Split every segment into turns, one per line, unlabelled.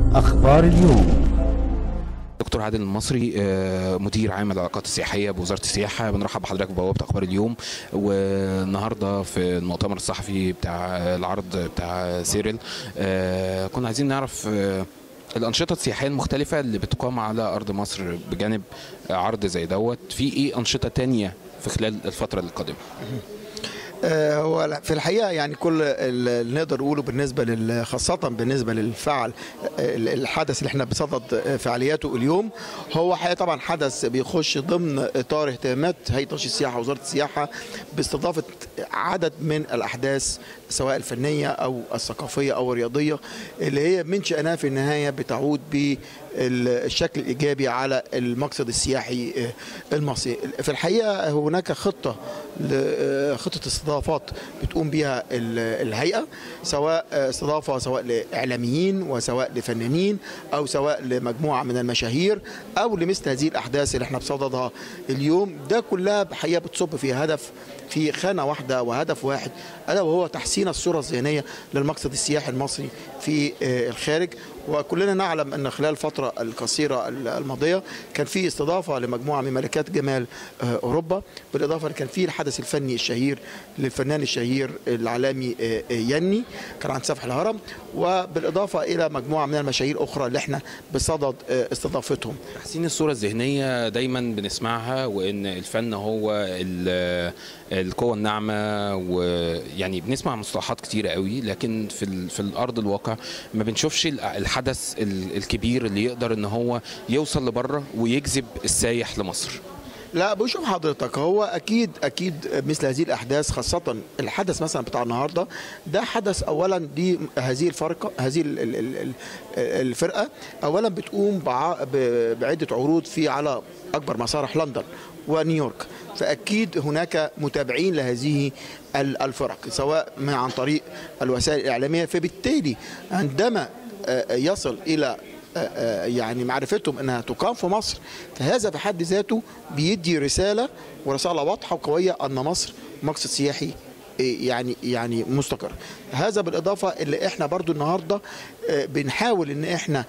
أخبار اليوم
دكتور عادل المصري آه، مدير عام العلاقات السياحيه بوزاره السياحه بنرحب بحضرتك ببوابه اخبار اليوم والنهارده في المؤتمر الصحفي بتاع العرض بتاع سيريل آه، كنا عايزين نعرف آه، الانشطه السياحيه المختلفه اللي بتقام على ارض مصر بجانب عرض زي دوت في ايه انشطه تانية في خلال الفتره القادمه
آه، هو لا- في الحقيقه يعني كل اللي نقدر نقوله بالنسبه لل خاصه بالنسبه للفعل آه، الحدث اللي احنا بصدد آه، فعالياته اليوم هو حقيقة طبعا حدث بيخش ضمن اطار اهتمامات هيئه نشر السياحه ووزاره السياحه باستضافه عدد من الاحداث سواء الفنيه او الثقافيه او الرياضيه اللي هي من شانها في النهايه بتعود بالشكل الايجابي على المقصد السياحي آه، المصري في الحقيقه هناك خطه ل- خطه استضافات بتقوم بها ال- الهيئه سواء استضافه سواء لاعلاميين وسواء لفنانين او سواء لمجموعه من المشاهير او لمثل هذه الاحداث اللي احنا بصددها اليوم ده كلها بحقيقه بتصب في هدف في خانه واحده وهدف واحد الا وهو تحسين الصوره الذهنيه للمقصد السياحي المصري في آه، الخارج وكلنا نعلم ان خلال الفتره القصيره الماضيه كان في استضافه لمجموعه من ملكات جمال آه، اوروبا بالاضافه كان في الحدث الفني الشهير للفنان الشهير العالمي آه، آه، يني كان عند سفح الهرم وبالاضافه الى مجموعه من المشاهير اخرى اللي احنا بصدد آه، استضافتهم
تحسين الصورة الذهنية دايما بنسمعها وإن الفن هو ال- القوة الناعمة ويعني بنسمع مصطلحات كتيرة قوي لكن في ال- في الأرض الواقع ما بنشوفش ال- الحدث ال- الكبير اللي يقدر إن هو يوصل لبره ويجذب السايح لمصر
لا بشوف حضرتك هو اكيد اكيد مثل هذه الاحداث خاصه الحدث مثلا بتاع النهارده ده حدث اولا دي هذه الفرقه هذه ال- ال- ال- ال- الفرقه اولا بتقوم بع- ب- بعده عروض في على اكبر مسارح لندن ونيويورك فاكيد هناك متابعين لهذه ال- الفرق سواء من عن طريق الوسائل الاعلاميه فبالتالي عندما آه، يصل الى آه، آه، يعني معرفتهم انها تقام في مصر فهذا في حد ذاته بيدي رساله ورساله واضحه وقويه ان مصر مقصد سياحي آه، يعني يعني مستقر هذا بالاضافه اللي احنا برضو النهارده آه، بنحاول ان احنا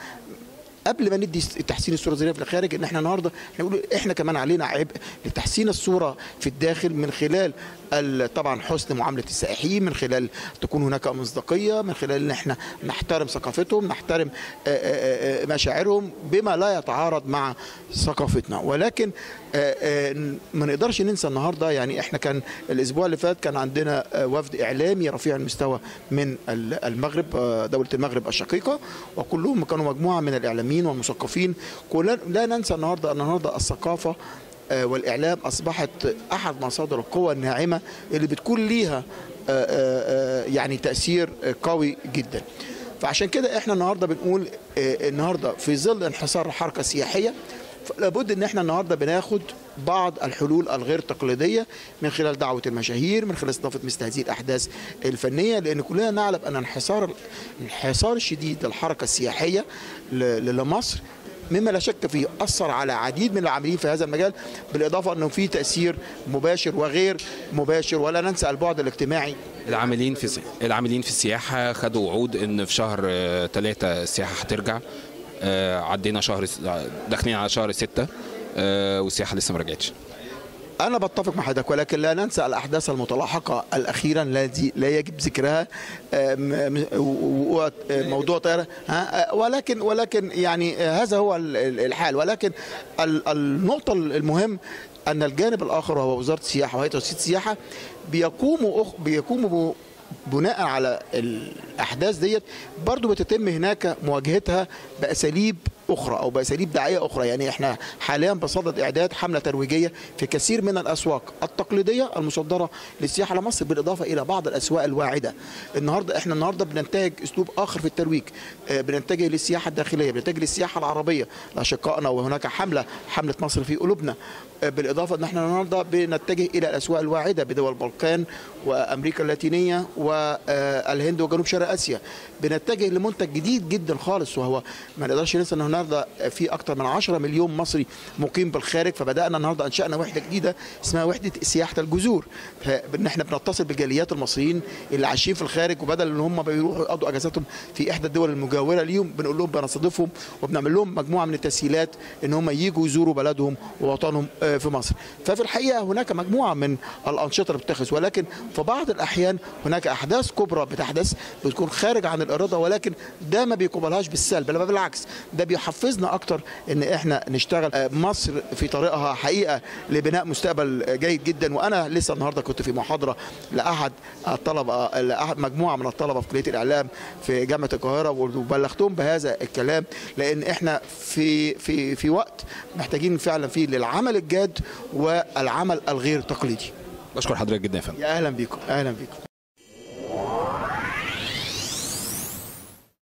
قبل ما ندي تحسين الصوره الذهنيه في الخارج ان احنا النهارده احنا بنقول احنا كمان علينا عبء لتحسين الصوره في الداخل من خلال ال- طبعا حسن معامله السائحين من خلال تكون هناك مصداقيه من خلال ان احنا نحترم ثقافتهم نحترم آه، آه، آه، مشاعرهم بما لا يتعارض مع ثقافتنا ولكن آه، آه، ما نقدرش ننسى النهارده يعني احنا كان الاسبوع اللي فات كان عندنا آه، وفد اعلامي رفيع المستوى من ال- المغرب آه، دوله المغرب الشقيقه وكلهم كانوا مجموعه من الاعلاميين والمثقفين كلنا لا ننسى النهارده ان النهارده الثقافه آه، والاعلام اصبحت احد مصادر القوى الناعمه اللي بتكون ليها آه، آه، آه، يعني تاثير آه، قوي جدا فعشان كده احنا النهارده بنقول آه، النهارده في ظل انحسار الحركه السياحيه لابد ان احنا النهارده بناخد بعض الحلول الغير تقليديه من خلال دعوه المشاهير من خلال استضافه مثل هذه الاحداث الفنيه لان كلنا نعلم ان انحسار الانحسار الشديد للحركه السياحيه ل- لمصر مما لا شك فيه اثر على عديد من العاملين في هذا المجال بالاضافه انه في تاثير مباشر وغير مباشر ولا ننسى البعد الاجتماعي
العاملين في العاملين في السياحة خدوا وعود إن في شهر ثلاثة السياحة هترجع آه، عدينا شهر س- داخلين على شهر ستة آه، والسياحة لسه ما رجعتش
أنا بتفق مع حضرتك ولكن لا ننسى الأحداث المتلاحقة الأخيرة التي لا يجب ذكرها آم، م- وقوع موضوع طيارة ها، ولكن ولكن يعني هذا هو ال- ال- الحال ولكن ال- النقطة المهم أن الجانب الآخر وهو وزارة السياحة وهيئة تنشيط السياحة بيقوموا أخ- بيقوموا ب- بناء على الاحداث ديت برضو بتتم هناك مواجهتها باساليب اخرى او باساليب دعايه اخرى يعني احنا حاليا بصدد اعداد حمله ترويجيه في كثير من الاسواق التقليديه المصدره للسياحه لمصر بالاضافه الى بعض الاسواق الواعده النهارده احنا النهارده بننتهج اسلوب اخر في الترويج آه، بنتجه للسياحه الداخليه بنتجه للسياحه العربيه لاشقائنا وهناك حمله حمله مصر في قلوبنا آه، بالاضافه ان احنا النهارده بنتجه الى الاسواق الواعده بدول البلقان وامريكا اللاتينيه والهند وجنوب شرق اسيا بنتجه لمنتج جديد جدا خالص وهو ما نقدرش ننسى ان هناك النهارده في اكثر من 10 مليون مصري مقيم بالخارج فبدانا النهارده انشانا وحده جديده اسمها وحده سياحه الجذور فان احنا بنتصل بجاليات المصريين اللي عايشين في الخارج وبدل ان هم بيروحوا يقضوا اجازاتهم في احدى الدول المجاوره ليهم بنقول لهم بنستضيفهم وبنعمل لهم مجموعه من التسهيلات ان هم يجوا يزوروا بلدهم ووطنهم آه، في مصر ففي الحقيقه هناك مجموعه من الانشطه اللي بتتخذ ولكن في بعض الاحيان هناك احداث كبرى بتحدث بتكون خارج عن الاراده ولكن ده ما بيقبلهاش بالسلب بل بالعكس ده بيحفزنا اكتر ان احنا نشتغل آه، مصر في طريقها حقيقه لبناء مستقبل آه، جيد جدا وانا لسه النهارده كنت في محاضره لاحد الطلبه آه، لاحد مجموعه من الطلبه في كليه الاعلام في جامعه القاهره وبلغتهم بهذا الكلام لان احنا في في في وقت محتاجين فعلا فيه للعمل الجاد والعمل الغير تقليدي
بشكر حضرتك جدا يا فندم
يا اهلا بيكم اهلا بيكم